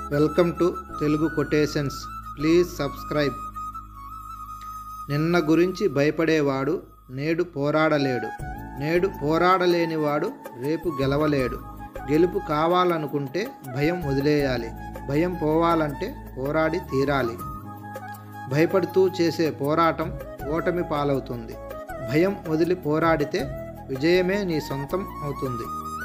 welcome to Telugu quotations please subscribe నిన్న గురించి భయపడేవాడు నేడు పోరాడలేడు నేడు పోరాడలేనివాడు రేపు గెలవలేడు గెలుపు కావాలనుకుంటే భయం వదిలేయాలి భయం పోవాలంటే పోరాడి తీరాలి భయపడుతూ చేసే పోరాటం ఓటమి పాలవుతుంది భయం వదిలి పోరాడితే విజయమే నీ సొంతం అవుతుంది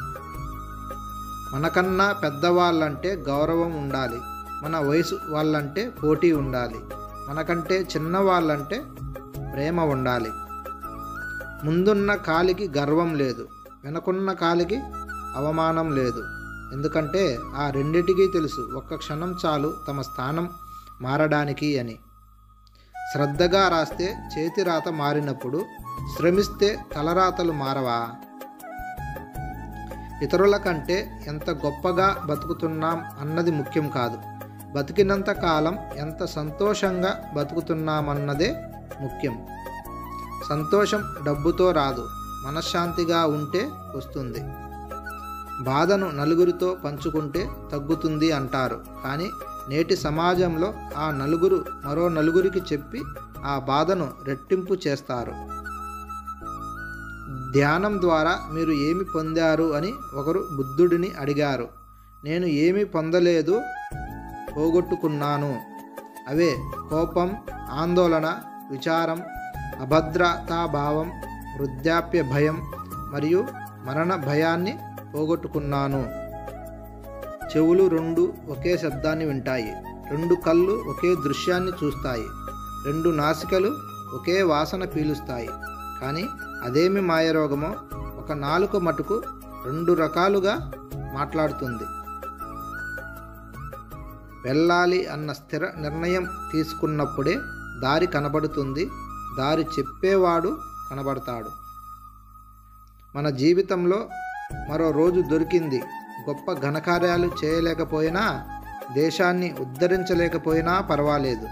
మనకన్నా పెద్దవాళ్ళంటే గౌరవం ఉండాలి మన వయసు వాళ్ళంటే పోటీ ఉండాలి మనకంటే చిన్న వాళ్ళంటే ప్రేమ ఉండాలి ముందున్న కాలికి గర్వం లేదు వెనకున్న కాలికి అవమానం లేదు ఎందుకంటే ఆ రెండిటికీ తెలుసు ఒక్క క్షణం చాలు తమ స్థానం మారడానికి అని శ్రద్ధగా రాస్తే చేతి రాత మారినప్పుడు శ్రమిస్తే తలరాతలు మారవా ఇతరుల కంటే ఎంత గొప్పగా బతుకుతున్నాం అన్నది ముఖ్యం కాదు బతికినంత కాలం ఎంత సంతోషంగా బతుకుతున్నామన్నదే ముఖ్యం సంతోషం డబ్బుతో రాదు మనశ్శాంతిగా ఉంటే వస్తుంది బాధను నలుగురితో పంచుకుంటే తగ్గుతుంది అంటారు కానీ నేటి సమాజంలో ఆ నలుగురు మరో నలుగురికి చెప్పి ఆ బాధను రెట్టింపు చేస్తారు ధ్యానం ద్వారా మీరు ఏమి పొందారు అని ఒకరు బుద్ధుడిని అడిగారు నేను ఏమి పొందలేదు పోగొట్టుకున్నాను అవే కోపం ఆందోళన విచారం అభద్రతాభావం వృద్ధాప్య భయం మరియు మరణ భయాన్ని పోగొట్టుకున్నాను చెవులు రెండు ఒకే శబ్దాన్ని వింటాయి రెండు కళ్ళు ఒకే దృశ్యాన్ని చూస్తాయి రెండు నాసికలు ఒకే వాసన పీలుస్తాయి కానీ అదేమి మాయరోగమో ఒక నాలుక మటుకు రెండు రకాలుగా మాట్లాడుతుంది వెళ్ళాలి అన్న స్థిర నిర్ణయం తీసుకున్నప్పుడే దారి కనబడుతుంది దారి చెప్పేవాడు కనబడతాడు మన జీవితంలో మరో రోజు దొరికింది గొప్ప ఘనకార్యాలు చేయలేకపోయినా దేశాన్ని ఉద్ధరించలేకపోయినా పర్వాలేదు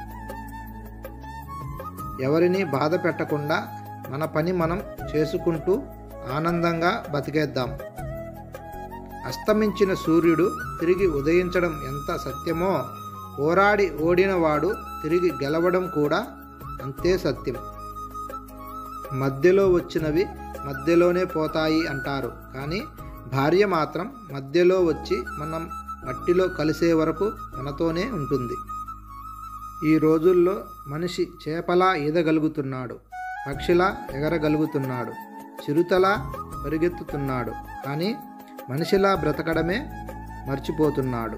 ఎవరిని బాధ పెట్టకుండా మన పని మనం చేసుకుంటూ ఆనందంగా బతికేద్దాం అస్తమించిన సూర్యుడు తిరిగి ఉదయించడం ఎంత సత్యమో పోరాడి ఓడినవాడు తిరిగి గెలవడం కూడా అంతే సత్యం మధ్యలో వచ్చినవి మధ్యలోనే పోతాయి అంటారు కానీ భార్య మాత్రం మధ్యలో వచ్చి మనం మట్టిలో కలిసే వరకు మనతోనే ఉంటుంది ఈ రోజుల్లో మనిషి చేపలా ఈదగలుగుతున్నాడు పక్షిలా ఎగరగలుగుతున్నాడు చిరుతలా పరిగెత్తుతున్నాడు కానీ మనిషిలా బ్రతకడమే మర్చిపోతున్నాడు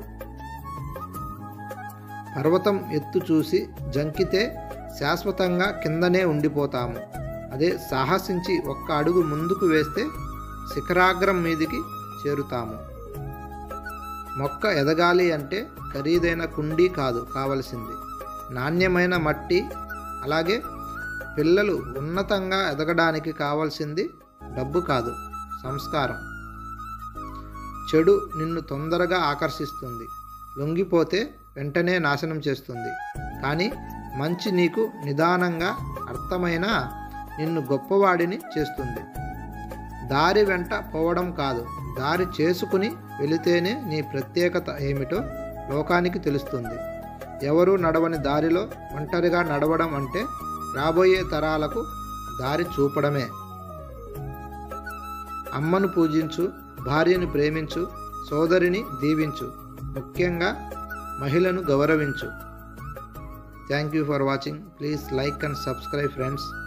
పర్వతం ఎత్తు చూసి జంకితే శాశ్వతంగా కిందనే ఉండిపోతాము అదే సాహసించి ఒక్క అడుగు ముందుకు వేస్తే శిఖరాగ్రం మీదికి చేరుతాము మొక్క ఎదగాలి అంటే ఖరీదైన కుండీ కాదు కావలసింది నాణ్యమైన మట్టి అలాగే పిల్లలు ఉన్నతంగా ఎదగడానికి కావాల్సింది డబ్బు కాదు సంస్కారం చెడు నిన్ను తొందరగా ఆకర్షిస్తుంది లొంగిపోతే వెంటనే నాశనం చేస్తుంది కానీ మంచి నీకు నిదానంగా అర్థమైన నిన్ను గొప్పవాడిని చేస్తుంది దారి వెంట పోవడం కాదు దారి చేసుకుని వెళితేనే నీ ప్రత్యేకత ఏమిటో లోకానికి తెలుస్తుంది ఎవరు నడవని దారిలో ఒంటరిగా నడవడం అంటే రాబోయే తరాలకు దారి చూపడమే అమ్మను పూజించు భార్యను ప్రేమించు సోదరిని దీవించు ముఖ్యంగా మహిళను గౌరవించు thank you for watching please like and subscribe friends